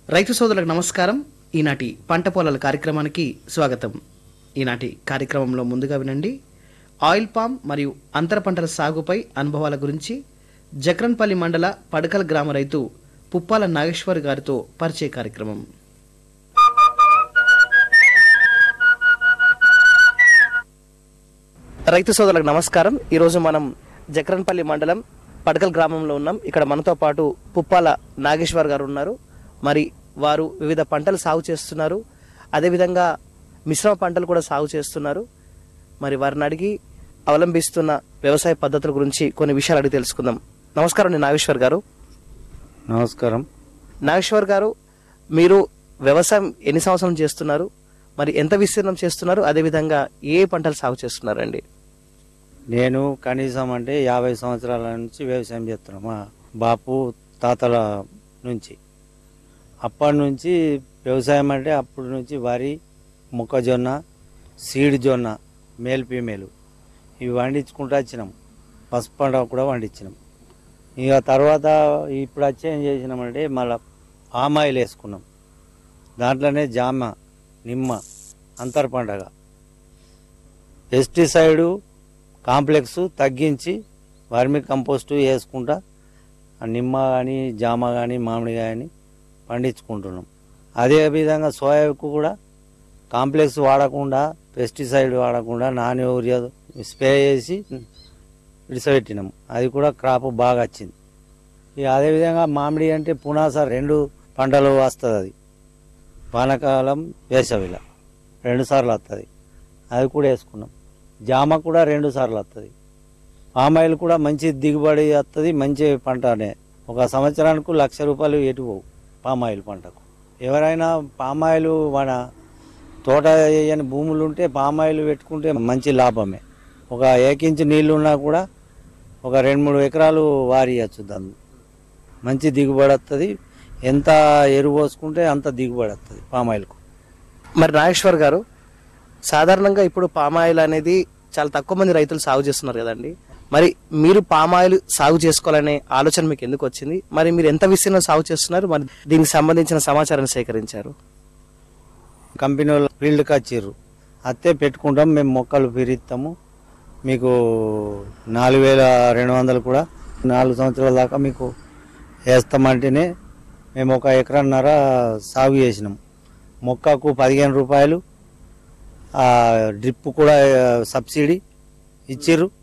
రైతు సోదరులకు నమస్కారం ఈనాటి పంట పొలాల కార్యక్రమానికి స్వాగతం ఈనాటి కార్యక్రమంలో ముందుగా వినండి ఆయిల్ పామ్ మరియు అంతర పంటల సాగుపై అనుభవాల గురించి జక్రన్పల్లి మండల పడకల్ గ్రామ రైతు పుప్పాల నాగేశ్వర్ గారితో పరిచయ కార్యక్రమం రైతు సోదరులకు నమస్కారం ఈరోజు మనం జక్రన్పల్లి మండలం పడకల్ గ్రామంలో ఉన్నాం ఇక్కడ మనతో పాటు పుప్పాల నాగేశ్వర్ గారు ఉన్నారు మరి వారు వివిధ పంటలు సాగు చేస్తున్నారు అదేవిధంగా మిశ్రమ పంటలు కూడా సాగు చేస్తున్నారు మరి వారిని అడిగి అవలంబిస్తున్న వ్యవసాయ పద్ధతుల గురించి కొన్ని విషయాలు అడిగి తెలుసుకుందాం నమస్కారం నేను నాగేశ్వర్ గారు నమస్కారం నాగేశ్వర్ గారు మీరు వ్యవసాయం ఎన్ని సంవత్సరం చేస్తున్నారు మరి ఎంత విస్తీర్ణం చేస్తున్నారు అదేవిధంగా ఏ పంటలు సాగు చేస్తున్నారండి నేను కనీసం అంటే యాభై సంవత్సరాల నుంచి వ్యవసాయం చేస్తున్నాం మా బాపు తాతల నుంచి అప్పటి నుంచి వ్యవసాయం అంటే అప్పటి నుంచి వరి మొక్కజొన్న సీడ్ జొన్న మేల్ ఫీమేలు ఇవి వండించుకుంటూ వచ్చినాం పసుపు పంట కూడా పండించినాం ఇక తర్వాత ఇప్పుడు వచ్చి ఏం చేసినామంటే మళ్ళీ ఆమాయిల్ వేసుకున్నాం దాంట్లోనే జామ నిమ్మ అంతర్ పండగ పెస్టిసైడు కాంప్లెక్స్ తగ్గించి వర్మి కంపోస్టు వేసుకుంటా ఆ నిమ్మ కానీ జామ కానీ మామిడి కానీ పండించుకుంటున్నాం అదే విధంగా సోయాకు కూడా కాంప్లెక్స్ వాడకుండా పెస్టిసైడ్ వాడకుండా నాన్ యూరియా స్ప్రే చేసి విడిసపెట్టినాం అది కూడా క్రాప్ బాగా వచ్చింది ఇక అదేవిధంగా మామిడి అంటే పునాస రెండు పంటలు వస్తుంది అది వానాకాలం వేసవిలో రెండు సార్లు వస్తుంది అది కూడా వేసుకున్నాం జామ కూడా రెండు సార్లు వస్తుంది పామాయిల్ కూడా మంచి దిగుబడి వస్తుంది మంచి పంటనే ఒక సంవత్సరానికి లక్ష రూపాయలు ఎటు పోవు పామాయిల్ పంటకు ఎవరైనా పామాయిల్ మన తోట వేయని భూములు ఉంటే పామాయిల్ పెట్టుకుంటే మంచి లాభమే ఒక ఏకించి నీళ్లు ఉన్నా కూడా ఒక రెండు మూడు ఎకరాలు వారియచ్చు దాన్ని మంచి దిగుబడి వస్తుంది ఎంత ఎరువు పోసుకుంటే అంత దిగుబడి వస్తుంది పామాయిల్కు మరి నాగేశ్వర్ గారు సాధారణంగా ఇప్పుడు పామాయిల్ అనేది చాలా తక్కువ మంది రైతులు సాగు చేస్తున్నారు కదండి మరి మీరు పామాయిల్ సాగు చేసుకోవాలనే ఆలోచన మీకు ఎందుకు వచ్చింది మరి మీరు ఎంత విస్తీర్ణం సాగు చేస్తున్నారు మరి దీనికి సంబంధించిన సమాచారాన్ని సేకరించారు కంపెనీ వాళ్ళు ఫీల్డ్కి వచ్చిర్రు అత్తే పెట్టుకుంటాం మేము మొక్కలు పిరిస్తాము మీకు నాలుగు వేల రెండు వందలు కూడా నాలుగు సంవత్సరాల దాకా మీకు వేస్తామంటేనే మేము ఒక ఎకరన్నర సాగు చేసినాం మొక్కకు పదిహేను రూపాయలు ఆ డ్రిప్ కూడా ఆ, సబ్సిడీ ఇచ్చిర్రు